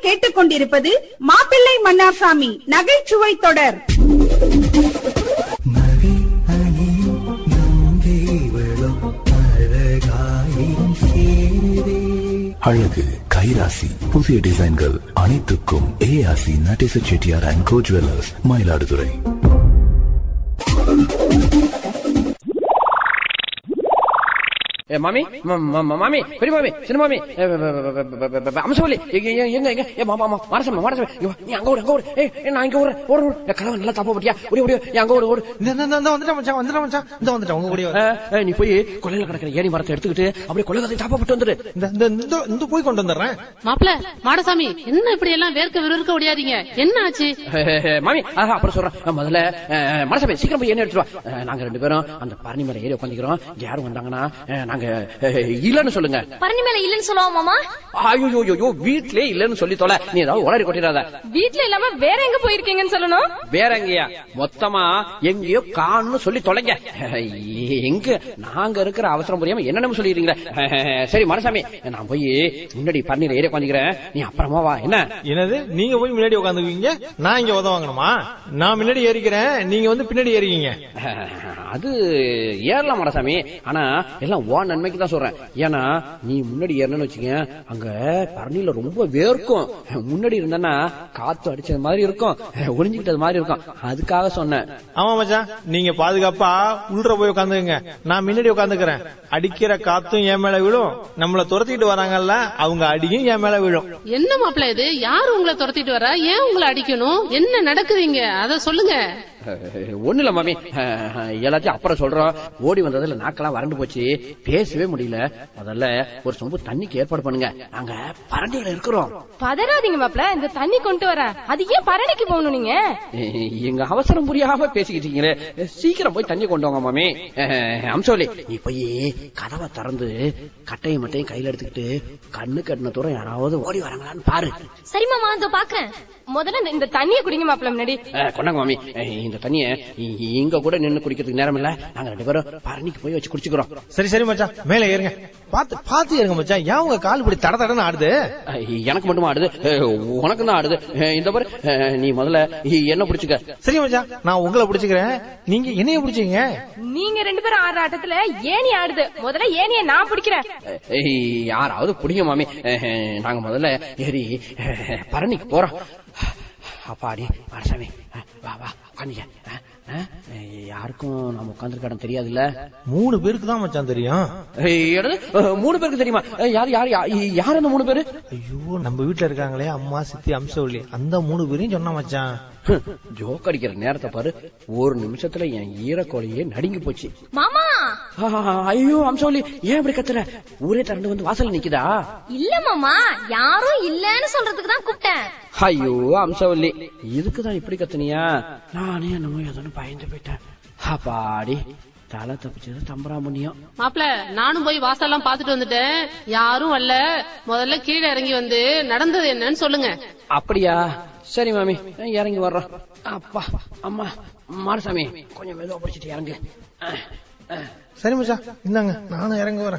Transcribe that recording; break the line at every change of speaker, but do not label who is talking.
கேட்டுக்கொண்டிருப்பது மாப்பிள்ளை மன்னார்சாமி நகைச்சுவை தொடர்
மழை அணியும் நங்கை அழகாயின் சேரே
அழகு கைராசி புதிய டிசைன்கள் அனைத்துக்கும் ARC Nadesa Chettiar and co jewellers Mayiladuthurai
ஏ மாமி ம- ம- ம- மாமி பெரிய மாமி சின்ன மாமி ஏ, ப- ப- ப- ப- ப- ப- ப- அம்சவல்லி எங்க எங்க எங்க எங்க ஏ மாமா மாமா மாரசம் மாரசம் இங்க வா. நீ அங்க ஓடு அங்க ஓடு ஏய் ஏய், நான் இங்க ஓடு ஓடு ஓடு ஏ, கலவன் நல்லா தப்பா பட்டியா ஓடி ஓடி ஏ, அங்க ஓடு ஓடு
இந்த இந்த இந்த வந்துட்டேன் மச்சான் வந்துட்டேன் மச்சான் இந்த வந்துட்டேன் உங்க கூட
ஏ, ஏ, நீ போய் கொல்லையில கிடக்கிற ஏணி மரத்தை எடுத்துக்கிட்டு அப்படியே கொல்லை கதை தாப்பா போட்டு வந்துடு
இந்த இந்த இந்த இந்த போய் கொண்டு வந்துடுறேன்
மாப்பிள மாடசாமி என்ன இப்படி எல்லாம் வேர்க்க விறுவிறுக்க ஓடியாதீங்க என்ன ஆச்சு
ஏ, ஏ, மாமி ஆஹா அப்புறம் சொல்றேன் அஹ், முதல்ல அஹ், மனசாமி சீக்கிரம் போய் என்ன எடுத்துட்டு வா அஹ், நாங்க ரெண்டு பேரும் அந்த பரணி மேல ஏறி உட்காந்துக்கிறோம் யாரும் வந்தாங்கன்னா அஹ், நாங்க அஹ், இல்லன்னு சொல்லுங்க
பரணி மேல இல்லன்னு சொல்லுவா மாமா
ஐயோ ஐயோ வீட்லயே இல்லன்னு சொல்லி தொலை நீ ஏதாவது உளறி கொட்டிடாத
வீட்ல இல்லாம வேற எங்க போயிருக்கீங்கன்னு சொல்லணும்
வேற எங்கயா மொத்தமா எங்கேயோ காணும்னு சொல்லி தொலைங்க எங்க நாங்க இருக்கிற அவசரம் புரியாம என்னென்ன சொல்லிடுறீங்களே சரி மனசாமி நான் போய் முன்னாடி பன்னீர் ஏறி உட்காந்துக்கிறேன் நீ அப்புறமா வா என்ன
என்னது நீங்க போய் முன்னாடி உட்காந்துக்குவீங்க நான் இங்க உத வாங்கணுமா நான் முன்னாடி ஏறிக்கிறேன் நீங்க வந்து பின்னாடி ஏறிக்கீங்க
அது ஏறலாம் மனசாமி ஆனா எல்லாம் ஓ நன்மைக்கு தான் சொல்றேன் ஏன்னா நீ முன்னாடி ஏறணும்னு வச்சுக்க அங்க பரணியில ரொம்ப வேர்க்கும் முன்னாடி இருந்தனா காத்து அடிச்சது மாதிரி இருக்கும் ஒளிஞ்சுக்கிட்டது மாதிரி இருக்கும் அதுக்காக சொன்னேன்
ஆமா மச்சான் நீங்க பாதுகாப்பா உள்ள போய் உட்காந்துக்குங்க நான் முன்னாடி உட்காந்துக்கிறேன் அடிக்கிற காத்தும் என் மேல விழும் நம்மள துரத்திட்டு வராங்கல்ல அவங்க அடியும் என் மேல விழும்
என்ன மாப்பிள இது யாரு உங்களை துரத்திட்டு வரா ஏன் உங்களை அடிக்கணும் என்ன நடக்குதுங்க அத சொல்லுங்க
ஒண்ணு இல்ல மாமி அஹ், எல்லாத்தையும் அப்புறம் சொல்றோம் ஓடி வந்ததுல நாக்கெல்லாம் வறண்டு போச்சு பேசவே முடியல முதல்ல ஒரு சொம்பு தண்ணிக்கு ஏற்பாடு பண்ணுங்க நாங்க பரண்டியில இருக்கிறோம்
பதறாதீங்க மாப்ள இந்த தண்ணி கொண்டு வரேன் அது ஏன் பரணிக்கு போகணும் நீங்க
எ- எங்க அவசரம் புரியாம பேசிக்கிட்டீங்களே சீக்கிரம் போய் தண்ணி கொண்டு வாங்க மாமி அஹ், அம்சோலி நீ போய் கதவை திறந்து கட்டையும் மட்டையும் கையில எடுத்துக்கிட்டு கண்ணு கட்டின தூரம் யாராவது ஓடி வராங்களான்னு பாரு
சரி மாமா இதோ பாக்குறேன் முதல்ல இந்த- இந்த தண்ணிய குடிங்க மாப்ள முன்னாடி
அஹ், கொண்டாங்க மாமி அஹ், இந்த தண்ணிய இ- இங்க கூட நின்னு குடிக்கிறதுக்கு நேரம் இல்ல நாங்க ரெண்டு பேரும் பரணிக்கு போய் வச்சு குடிச்சுக்கிறோம்
சரி சரி மச்சான் மேல ஏறுங்க பாத்து பாத்து ஏறுங்க மச்சான் ஏன் உங்க கால் இப்படி தட தடன்னு ஆடுது
அஹ், எனக்கு மட்டுமா ஆடுது அஹ், உனக்கு தான் ஆடுது அஹ், இந்த பாரு அஹ், நீ முதல்ல இ- என்ன பிடிச்சுக்க
சரி மச்சான் நான் உங்களை பிடிச்சுக்கிறேன் நீங்க என்னைய பிடிச்சீங்க
நீங்க ரெண்டு பேரும் ஆடுற ஆட்டத்துல ஏணி ஆடுது முதல்ல ஏணிய நான் பிடிக்கிறேன்
அஹ், யாராவது பிடிங்க மாமி அஹ், நாங்க முதல்ல ஏறி அஹ், பரணிக்கு போறோம் அப்பாடி அரசாமி அஹ், வா வா உட்காந்துக்க அஹ், அஹ், யாருக்கும் நம்ம உட்காந்துருக்க இடம் தெரியாதுல்ல
மூணு பேருக்கு தான் மச்சான் தெரியும்
அஹ், என்னது அஹ், மூணு பேருக்கு தெரியுமா அஹ், யார் யார் யா- யார் அந்த மூணு பேரு
ஐயோ நம்ம வீட்டுல இருக்காங்களே அம்மா சித்தி அம்சவள்ளி அந்த மூணு பேரையும் சொன்னா மச்சான்
ஹம், ஜோக் அடிக்கிற நேரத்தை பாரு ஒரு நிமிஷத்துல என் ஈரக்கோழியே நடுங்கி போச்சு
மாமா
ஆஹா, ஐயோ அம்சவல்லி ஏன் இப்படி கத்துற ஊரே திரண்டு வந்து வாசல்ல நிக்குதா
இல்ல மாமா யாரும் இல்லன்னு சொல்றதுக்கு தான் கூப்பிட்டேன்
ஐயோ அம்சவல்லி இதுக்குதான் இப்படி கத்துனியா நானே என்னமோ ஏதோ பயந்து போயிட்டேன் அப்பாடி தலை தப்பிச்சது தம்பராமணியம்
மாப்பிள நானும் போய் வாசல்லாம் பாத்துட்டு வந்துட்டேன் யாரும் வரல முதல்ல கீழே இறங்கி வந்து நடந்தது என்னன்னு சொல்லுங்க
அப்படியா சரி மாமி இறங்கி வர்றோம் அப்பா அம்மா மாரசாமி கொஞ்சம் மெதுவா பிடிச்சிட்டு இறங்கு அஹ், அஹ்.
சரி மச்சான் இந்தாங்க நானும் இறங்க வரேன்